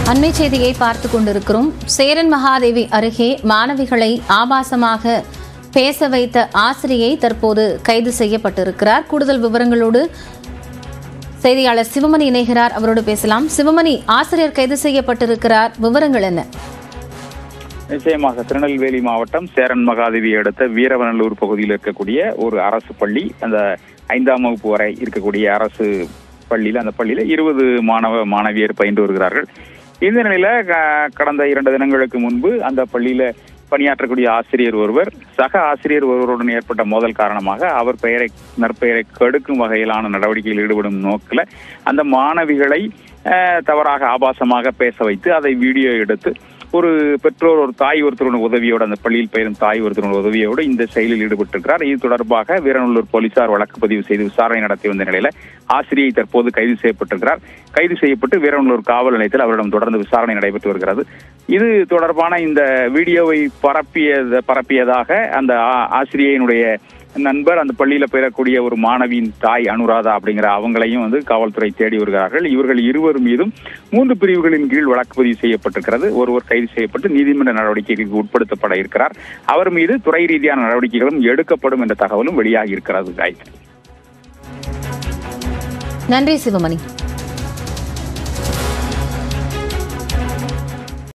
அண்மை செய்தியை பார்த்து கொண்டிருக்கிறோம் சேரன் மகாதேவி அருகே மாணவிகளை ஆபாசமாக பேச வைத்த ஆசிரியை தற்போது கைது செய்யப்பட்டிருக்கிறார் கூடுதல் விவரங்களோடு செய்தியாளர் சிவமணி இணைகிறார் அவரோடு பேசலாம் சிவமணி ஆசிரியர் கைது செய்யப்பட்டிருக்கிறார் விவரங்கள் என்ன நிச்சயமாக திருநெல்வேலி மாவட்டம் சேரன் மகாதேவி அடுத்த வீரவநல்லூர் பகுதியில் இருக்கக்கூடிய ஒரு அரசு பள்ளி அந்த ஐந்தாம் வகுப்பு வரை இருக்கக்கூடிய அரசு பள்ளியில் அந்த பள்ளியில இருபது மாணவ மாணவியர் பயின்று வருகிறார்கள் இந்த நிலையில க- கடந்த இரண்டு தினங்களுக்கு முன்பு அந்த பள்ளியில பணியாற்றக்கூடிய ஆசிரியர் ஒருவர் சக ஆசிரியர் ஒருவருடன் ஏற்பட்ட மோதல் காரணமாக அவர் பெயரை நற்பெயரை கெடுக்கும் வகையிலான நடவடிக்கையில் ஈடுபடும் நோக்கில் அந்த மாணவிகளை அஹ், தவறாக ஆபாசமாக பேச வைத்து அதை வீடியோ எடுத்து ஒரு பெற்றோர் ஒரு தாய் ஒருத்தருடன் உதவியோடு அந்த பள்ளியில் பயிரும் தாய் ஒருத்தருடன் உதவியோடு இந்த செயலில் ஈடுபட்டிருக்கிறார் இது தொடர்பாக வீரநல்லூர் போலீசார் வழக்கு பதிவு செய்து விசாரணை நடத்தி வந்த நிலையில ஆசிரியை தற்போது கைது செய்யப்பட்டிருக்கிறார் கைது செய்யப்பட்டு வீரநல்லூர் காவல் நிலையத்தில் அவரிடம் தொடர்ந்து விசாரணை நடைபெற்று வருகிறது இது தொடர்பான இந்த வீடியோவை பரப்பிய பரப்பியதாக அந்த ஆ- ஆசிரியையினுடைய நண்பர் அந்த பள்ளியில பெறக்கூடிய ஒரு மாணவியின் தாய் அனுராதா அப்படிங்கிற அவங்களையும் வந்து காவல்துறை தேடி வருகிறார்கள் இவர்கள் இருவர் மீதும் மூன்று பிரிவுகளின் கீழ் வழக்கு பதிவு செய்யப்பட்டிருக்கிறது ஒருவர் கைது செய்யப்பட்டு நீதிமன்ற நடவடிக்கைகளுக்கு உட்படுத்தப்பட இருக்கிறார் அவர் மீது துறை ரீதியான நடவடிக்கைகளும் எடுக்கப்படும் என்ற தகவலும் வெளியாகி இருக்கிறது காயத்ரி நன்றி சிவமணி